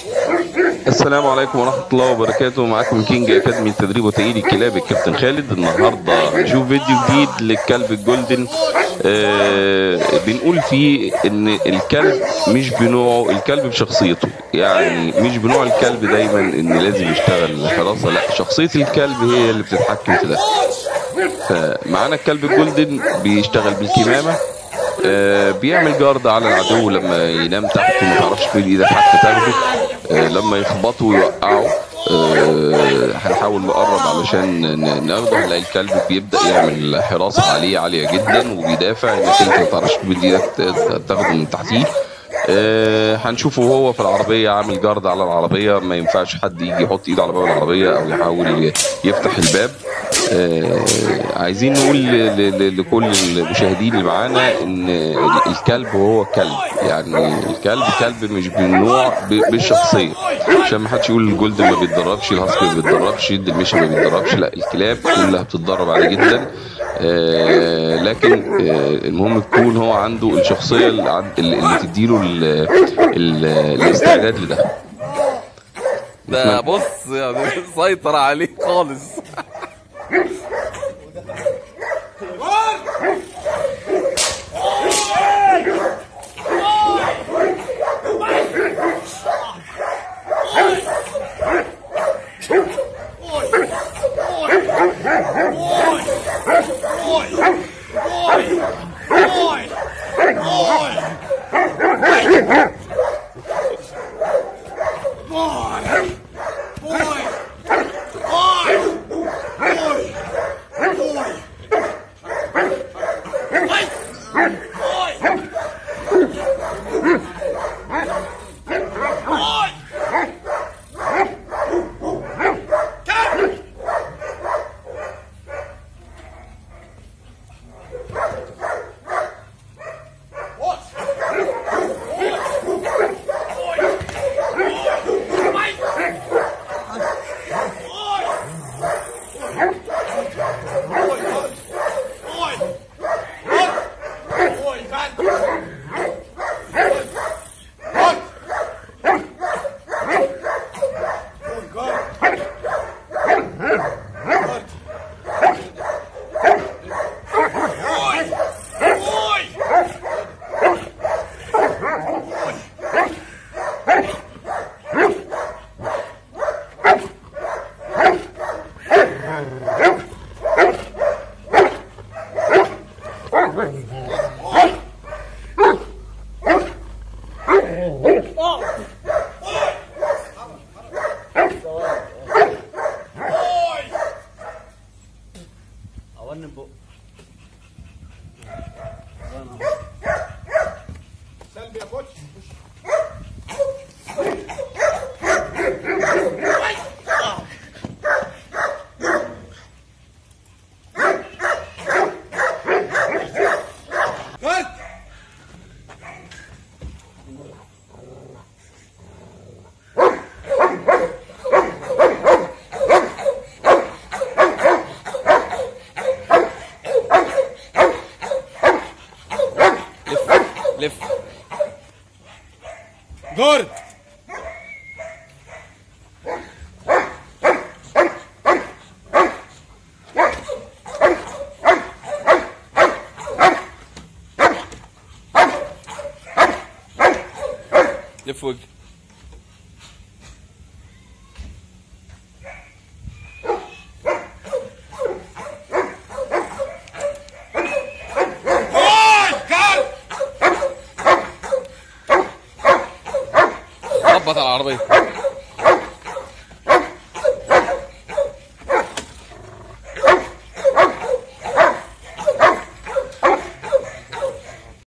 السلام عليكم ورحمة الله وبركاته معاكم كينج أكاديمي التدريب وتأهيل الكلاب الكابتن خالد النهاردة هنشوف فيديو جديد للكلب الجولدن آه بنقول فيه إن الكلب مش بنوعه الكلب بشخصيته يعني مش بنوع الكلب دايما إن لازم يشتغل حراسة لا شخصية الكلب هي اللي بتتحكم في ده فمعانا الكلب الجولدن بيشتغل بالكمامة آه بيعمل جارد على العدو لما ينام تحت وما تعرفش فين ايدك حتى تاخده آه لما يخبطوا ويوقعوا آه هنحاول نقرب علشان ناخده هنلاقي الكلب بيبدا يعمل حراسه عليه عاليه جدا وبيدافع انك انت ما تعرفش بايد ايدك تاخده من تحتيه آه هنشوفه وهو في العربية عامل جارد على العربية ما ينفعش حد يجي يحط ايده على باب العربية او يحاول يفتح الباب آه عايزين نقول لكل المشاهدين اللي معانا ان الكلب هو كلب يعني الكلب كلب مش بالنوع بالشخصيه عشان ما حدش يقول الجولد ما بيتدربش الهاسكي ما بيتدربش الدلميشن ما بيتدربش لا الكلاب كلها بتتدرب عادي جدا آه لكن آه المهم يكون هو عنده الشخصيه اللي, اللي تديله ال ال الاستعداد لده ده بص يعني سيطر عليه خالص اولن بق سلبي يا كوتش لف جارد لف وجه خبط على العربية